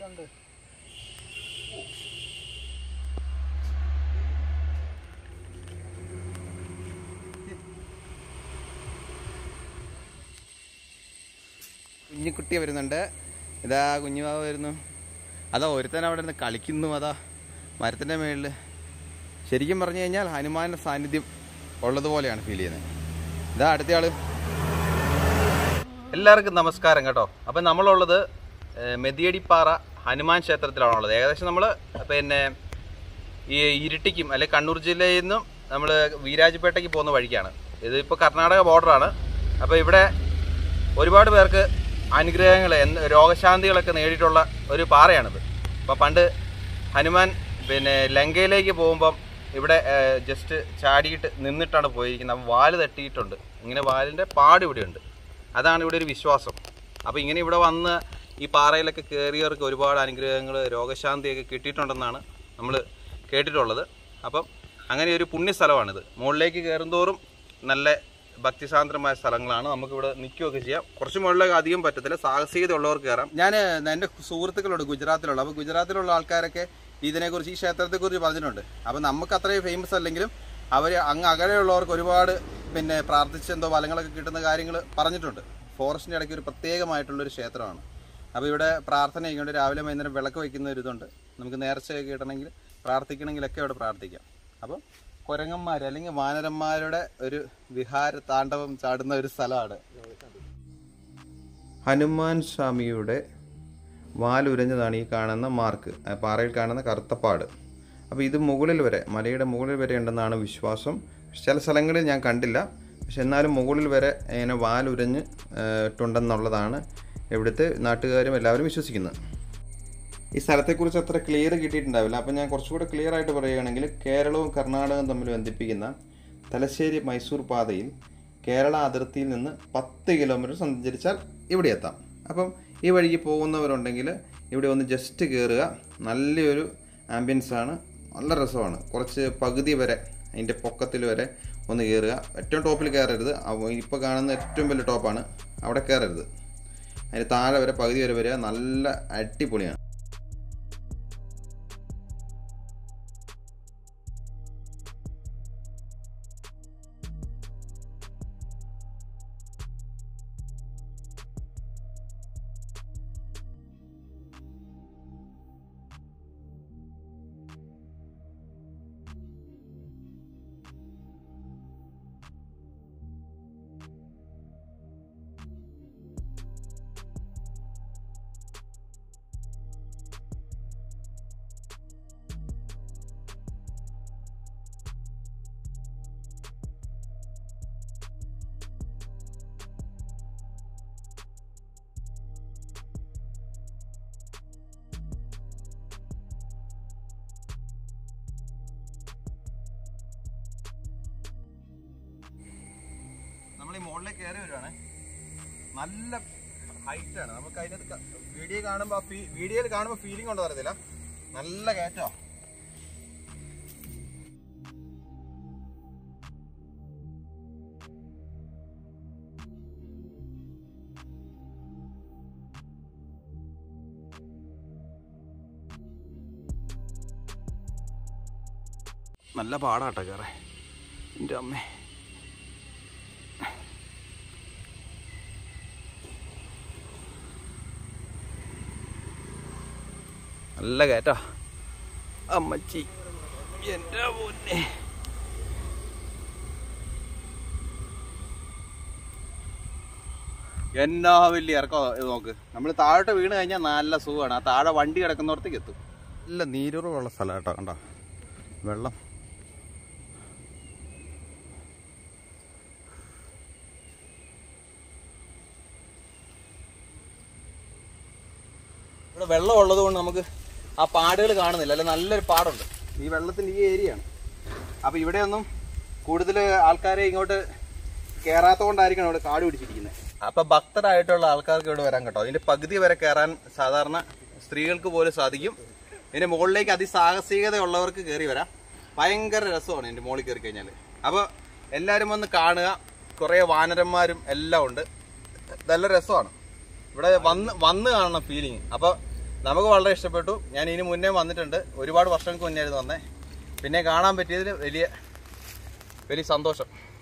ഉണ്ട് കുഞ്ഞിക്കുട്ടി വരുന്നുണ്ട് ഇതാ കുഞ്ഞുമാവ് വരുന്നു അതാ ഒരുത്തൻ അവിടെ നിന്ന് കളിക്കുന്നു അതാ മരത്തിൻ്റെ മേളിൽ ശരിക്കും പറഞ്ഞു കഴിഞ്ഞാൽ ഹനുമാന്റെ സാന്നിധ്യം ഉള്ളതുപോലെയാണ് ഫീൽ ചെയ്യുന്നത് ഇതാ അടുത്തയാള് എല്ലാവർക്കും നമസ്കാരം കേട്ടോ അപ്പം നമ്മളുള്ളത് ഏഹ്, മെതിയടിപ്പാറ ഹനുമാൻ ക്ഷേത്രത്തിലാണുള്ളത് ഏകദേശം നമ്മൾ പിന്നെ ഈ ഇരിട്ടിക്കും അല്ലെ കണ്ണൂർ ജില്ലയിൽ നിന്നും നമ്മൾ വീരാജ്പേട്ടയ്ക്ക് പോകുന്ന വഴിക്കാണ് ഇതിപ്പോൾ കർണാടക ബോർഡറാണ് അപ്പോൾ ഇവിടെ ഒരുപാട് പേർക്ക് അനുഗ്രഹങ്ങൾ എന്ത് രോഗശാന്തികളൊക്കെ നേടിയിട്ടുള്ള ഒരു പാറയാണിത് അപ്പോൾ പണ്ട് ഹനുമാൻ പിന്നെ ലങ്കയിലേക്ക് പോകുമ്പം ഇവിടെ ജസ്റ്റ് ചാടിയിട്ട് നിന്നിട്ടാണ് പോയിരിക്കുന്നത് അപ്പോൾ വാല് തട്ടിയിട്ടുണ്ട് ഇങ്ങനെ വാലിൻ്റെ പാട് ഇവിടെയുണ്ട് അതാണ് ഇവിടെ ഒരു വിശ്വാസം അപ്പോൾ ഇങ്ങനെ ഇവിടെ വന്ന് ഈ പാറയിലൊക്കെ കയറിയവർക്ക് ഒരുപാട് അനുഗ്രഹങ്ങൾ രോഗശാന്തിയൊക്കെ കിട്ടിയിട്ടുണ്ടെന്നാണ് നമ്മൾ കേട്ടിട്ടുള്ളത് അപ്പം അങ്ങനെ ഒരു പുണ്യ സ്ഥലമാണിത് മുകളിലേക്ക് കയറുന്തോറും നല്ല ഭക്തിസാന്ദ്രമായ സ്ഥലങ്ങളാണ് നമുക്കിവിടെ നിൽക്കുകയൊക്കെ ചെയ്യാം കുറച്ച് മുകളിലേക്ക് അധികം പറ്റത്തില്ല സാഹസികത ഉള്ളവർക്ക് കയറാം ഞാൻ എൻ്റെ സുഹൃത്തുക്കളുണ്ട് ഗുജറാത്തിലുള്ള അപ്പോൾ ഗുജറാത്തിലുള്ള ആൾക്കാരൊക്കെ ഇതിനെക്കുറിച്ച് ഈ ക്ഷേത്രത്തെക്കുറിച്ച് പറഞ്ഞിട്ടുണ്ട് അപ്പോൾ നമുക്ക് അത്രയും ഫേമസ് അല്ലെങ്കിലും അവർ അങ്ങ് അകലെയുള്ളവർക്ക് ഒരുപാട് പിന്നെ പ്രാർത്ഥിച്ച് എന്തോ ഫലങ്ങളൊക്കെ കിട്ടുന്ന കാര്യങ്ങൾ പറഞ്ഞിട്ടുണ്ട് ഫോറസ്റ്റിൻ്റെ ഇടയ്ക്ക് ഒരു പ്രത്യേകമായിട്ടുള്ളൊരു ക്ഷേത്രമാണ് അപ്പോൾ ഇവിടെ പ്രാർത്ഥന ചെയ്യുന്നുണ്ട് രാവിലെ വൈകുന്നേരം വിളക്ക് വയ്ക്കുന്ന ഒരു ഇതുണ്ട് നമുക്ക് നേർച്ചയൊക്കെ കിട്ടണമെങ്കിൽ പ്രാർത്ഥിക്കണമെങ്കിലൊക്കെ ഇവിടെ പ്രാർത്ഥിക്കാം അപ്പോൾ കുരങ്ങന്മാർ അല്ലെങ്കിൽ വാനരന്മാരുടെ ഒരു വിഹാര താണ്ഡവം ചാടുന്ന ഒരു സ്ഥലമാണ് ഹനുമാൻ സ്വാമിയുടെ വാലുരഞ്ഞതാണ് ഈ കാണുന്ന മാർക്ക് ആ പാറയിൽ കാണുന്ന കറുത്തപ്പാട് അപ്പോൾ ഇത് മുകളിൽ വരെ മലയുടെ മുകളിൽ വരെ ഉണ്ടെന്നാണ് വിശ്വാസം ചില സ്ഥലങ്ങളിൽ ഞാൻ കണ്ടില്ല പക്ഷെ എന്നാലും മുകളിൽ വരെ ഇങ്ങനെ വാലുരഞ്ഞ് ഇട്ടുണ്ടെന്നുള്ളതാണ് ഇവിടുത്തെ നാട്ടുകാരും എല്ലാവരും വിശ്വസിക്കുന്നത് ഈ സ്ഥലത്തെക്കുറിച്ച് അത്ര ക്ലിയർ കിട്ടിയിട്ടുണ്ടാവില്ല അപ്പം ഞാൻ കുറച്ചുകൂടെ ക്ലിയർ ആയിട്ട് പറയുകയാണെങ്കിൽ കേരളവും കർണാടകവും തമ്മിൽ ബന്ധിപ്പിക്കുന്ന തലശ്ശേരി മൈസൂർ പാതയിൽ കേരള അതിർത്തിയിൽ നിന്ന് പത്ത് കിലോമീറ്റർ സഞ്ചരിച്ചാൽ ഇവിടെ എത്താം അപ്പം ഈ വഴിക്ക് പോകുന്നവരുണ്ടെങ്കിൽ ഇവിടെ ഒന്ന് ജസ്റ്റ് കയറുക നല്ലൊരു ആംബിയൻസ് ആണ് നല്ല രസമാണ് കുറച്ച് പകുതി വരെ അതിൻ്റെ പൊക്കത്തിൽ വരെ ഒന്ന് കയറുക ഏറ്റവും ടോപ്പിൽ കയറരുത് ഇപ്പോൾ കാണുന്ന ഏറ്റവും വലിയ ടോപ്പാണ് അവിടെ കയറരുത് അതിന് താഴെ വരെ പകുതി വരെ വരിക നല്ല അടിപൊളിയാണ് നമ്മൾ ഈ മുകളിലേക്ക് കയറി വരുവാണ് നല്ല ഹൈറ്റ് ആണ് നമുക്ക് അതിനകത്ത് വീഡിയോ കാണുമ്പോൾ വീഡിയോയിൽ കാണുമ്പോൾ ഫീലിംഗ് ഉണ്ടോ അറിയത്തില്ല നല്ല കയറ്റോ നല്ല പാടാട്ടോ കയറേ എൻ്റെ അമ്മേ നല്ല കയറ്റാ അമ്മച്ചി എൻ്റെ പൊന്നെ എന്നാ വലിയ ഇറക്കോ ഇത് നോക്ക് നമ്മൾ താഴോട്ട് വീണ് കഴിഞ്ഞാൽ നല്ല സുഖമാണ് ആ താഴെ വണ്ടി കിടക്കുന്നിടത്തേക്ക് എത്തും നല്ല നീരുറവുള്ള സ്ഥലം കേട്ടോ കണ്ടോ വെള്ളം ഇവിടെ വെള്ളം ഉള്ളത് കൊണ്ട് നമുക്ക് ആ പാടുകൾ കാണുന്നില്ല അല്ല നല്ലൊരു പാടുണ്ട് ഈ വെള്ളത്തിന്റെ ഈ ഏരിയയാണ് അപ്പൊ ഇവിടെയൊന്നും കൂടുതൽ ആൾക്കാരെ ഇങ്ങോട്ട് കയറാത്ത കൊണ്ടായിരിക്കണം ഇവിടെ കാട് പിടിച്ചിരിക്കുന്നത് അപ്പൊ ഭക്തരായിട്ടുള്ള ആൾക്കാർക്ക് ഇവിടെ വരാൻ കേട്ടോ അതിന്റെ പകുതി വരെ കയറാൻ സാധാരണ സ്ത്രീകൾക്ക് പോലും സാധിക്കും ഇതിന്റെ മുകളിലേക്ക് അതിസാഹസികത ഉള്ളവർക്ക് കയറി വരാം ഭയങ്കര രസമാണ് ഇതിന്റെ മുകളിൽ കയറി കഴിഞ്ഞാൽ അപ്പൊ എല്ലാരും വന്ന് കാണുക കുറെ വാനരന്മാരും എല്ലാം ഉണ്ട് നല്ല രസമാണ് ഇവിടെ വന്ന് വന്ന് കാണണം ഫീലിംഗ് അപ്പൊ നമുക്ക് വളരെ ഇഷ്ടപ്പെട്ടു ഞാൻ ഇതിന് മുന്നേ വന്നിട്ടുണ്ട് ഒരുപാട് വർഷങ്ങൾക്ക് മുന്നേ ആയിരുന്നു വന്നേ പിന്നെ കാണാൻ പറ്റിയതിൽ വലിയ വലിയ സന്തോഷം